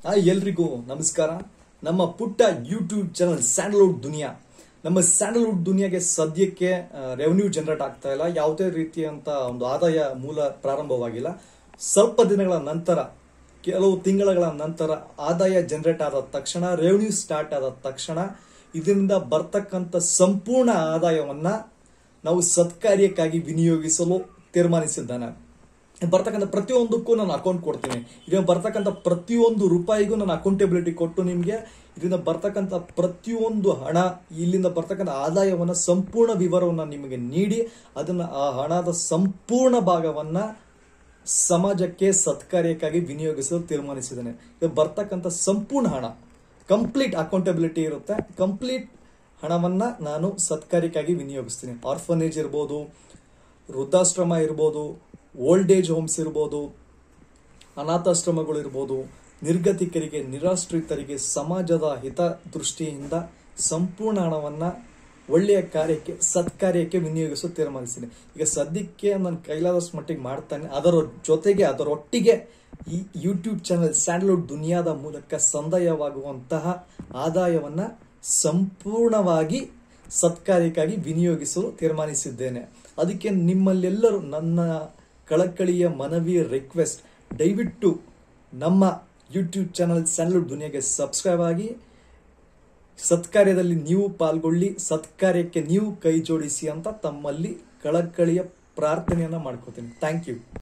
hi ಎಲ್ರಿಗೂ ನಮಸ್ಕಾರ ನಮ್ಮ ಪುಟ್ಟ ಯೂಟ್ಯೂಬ್ ಚಾನಲ್ ಸ್ಯಾಂಡಲ್ವುಡ್ ದುನಿಯಾ ನಮ್ಮ ಸ್ಯಾಂಡಲ್ವುಡ್ ದುನಿಯಾಗೆ ಸದ್ಯಕ್ಕೆ ರೆವೆನ್ಯೂ ಜನರೇಟ್ ಆಗ್ತಾ ಇಲ್ಲ ಯಾವುದೇ ರೀತಿಯಂತ ಒಂದು ಆದಾಯ ಮೂಲ ಪ್ರಾರಂಭವಾಗಿಲ್ಲ ಸ್ವಲ್ಪ ದಿನಗಳ ನಂತರ ಕೆಲವು ತಿಂಗಳ ನಂತರ ಆದಾಯ ಜನರೇಟ್ ಆದ ತಕ್ಷಣ ರೆವೆನ್ಯೂ ಸ್ಟಾರ್ಟ್ ಆದ ತಕ್ಷಣ ಇದರಿಂದ ಬರ್ತಕ್ಕಂಥ ಸಂಪೂರ್ಣ ಆದಾಯವನ್ನ ನಾವು ಸತ್ಕಾರ್ಯಕ್ಕಾಗಿ ವಿನಿಯೋಗಿಸಲು ತೀರ್ಮಾನಿಸಿದ್ದಾನೆ ಬರ್ತಕ್ಕಂಥ ಪ್ರತಿಯೊಂದಕ್ಕೂ ನಾನು ಅಕೌಂಟ್ ಕೊಡ್ತೀನಿ ಇದರಿಂದ ಬರ್ತಕ್ಕಂಥ ಪ್ರತಿಯೊಂದು ರೂಪಾಯಿಗೂ ನಾನು ಅಕೌಂಟಬಿಲಿಟಿ ಕೊಟ್ಟು ನಿಮಗೆ ಇದರಿಂದ ಬರ್ತಕ್ಕಂಥ ಪ್ರತಿಯೊಂದು ಹಣ ಇಲ್ಲಿಂದ ಬರ್ತಕ್ಕಂಥ ಆದಾಯವನ್ನ ಸಂಪೂರ್ಣ ವಿವರವನ್ನು ನಿಮಗೆ ನೀಡಿ ಅದನ್ನ ಆ ಹಣದ ಸಂಪೂರ್ಣ ಭಾಗವನ್ನ ಸಮಾಜಕ್ಕೆ ಸತ್ಕಾರ್ಯಕ್ಕಾಗಿ ವಿನಿಯೋಗಿಸಲು ತೀರ್ಮಾನಿಸಿದ್ದೇನೆ ಇದು ಬರ್ತಕ್ಕಂಥ ಸಂಪೂರ್ಣ ಹಣ ಕಂಪ್ಲೀಟ್ ಅಕೌಂಟಬಿಲಿಟಿ ಇರುತ್ತೆ ಕಂಪ್ಲೀಟ್ ಹಣವನ್ನ ನಾನು ಸತ್ಕಾರ್ಯಕ್ಕಾಗಿ ವಿನಿಯೋಗಿಸ್ತೀನಿ ಆರ್ಫನೇಜ್ ಇರ್ಬೋದು ವೃದ್ಧಾಶ್ರಮ ಇರ್ಬೋದು ಓಲ್ಡ್ ಏಜ್ ಹೋಮ್ಸ್ ಇರ್ಬೋದು ಅನಾಥಾಶ್ರಮಗಳು ಇರ್ಬೋದು ನಿರ್ಗತಿಕರಿಗೆ ನಿರಾಶ್ರಿತರಿಗೆ ಸಮಾಜದ ಹಿತ ದೃಷ್ಟಿಯಿಂದ ಸಂಪೂರ್ಣ ಹಣವನ್ನ ಒಳ್ಳೆಯ ಕಾರ್ಯಕ್ಕೆ ಸತ್ಕಾರ್ಯಕ್ಕೆ ವಿನಿಯೋಗಿಸಲು ತೀರ್ಮಾನಿಸಿದೆ ಈಗ ಸದ್ಯಕ್ಕೆ ನಾನು ಕೈಲಾದಷ್ಟು ಮಟ್ಟಿಗೆ ಮಾಡ್ತಾನೆ ಅದರ ಜೊತೆಗೆ ಅದರೊಟ್ಟಿಗೆ ಈ ಯೂಟ್ಯೂಬ್ ಚಾನೆಲ್ ಸ್ಯಾಂಡಲ್ವುಡ್ ದುನಿಯಾದ ಮೂಲಕ ಸಂದಾಯವಾಗುವಂತಹ ಆದಾಯವನ್ನ ಸಂಪೂರ್ಣವಾಗಿ ಸತ್ಕಾರ್ಯಕ್ಕಾಗಿ ವಿನಿಯೋಗಿಸಲು ತೀರ್ಮಾನಿಸಿದ್ದೇನೆ ಅದಕ್ಕೆ ನಿಮ್ಮಲ್ಲೆಲ್ಲರೂ ನನ್ನ ಕಳಕಳಿಯ ಮನವಿ ರಿಕ್ವೆಸ್ಟ್ ದಯವಿಟ್ಟು ನಮ್ಮ ಯೂಟ್ಯೂಬ್ ಚಾನಲ್ ಸ್ಯಾಂಡಲ್ವುಡ್ ದುನಿಯಾಗೆ ಸಬ್ಸ್ಕ್ರೈಬ್ ಆಗಿ ಸತ್ಕಾರ್ಯದಲ್ಲಿ ನೀವು ಪಾಲ್ಗೊಳ್ಳಿ ಸತ್ಕಾರ್ಯಕ್ಕೆ ನೀವು ಕೈ ಜೋಡಿಸಿ ಅಂತ ತಮ್ಮಲ್ಲಿ ಕಳಕಳಿಯ ಪ್ರಾರ್ಥನೆಯನ್ನ ಮಾಡ್ಕೋತೀನಿ ಥ್ಯಾಂಕ್ ಯು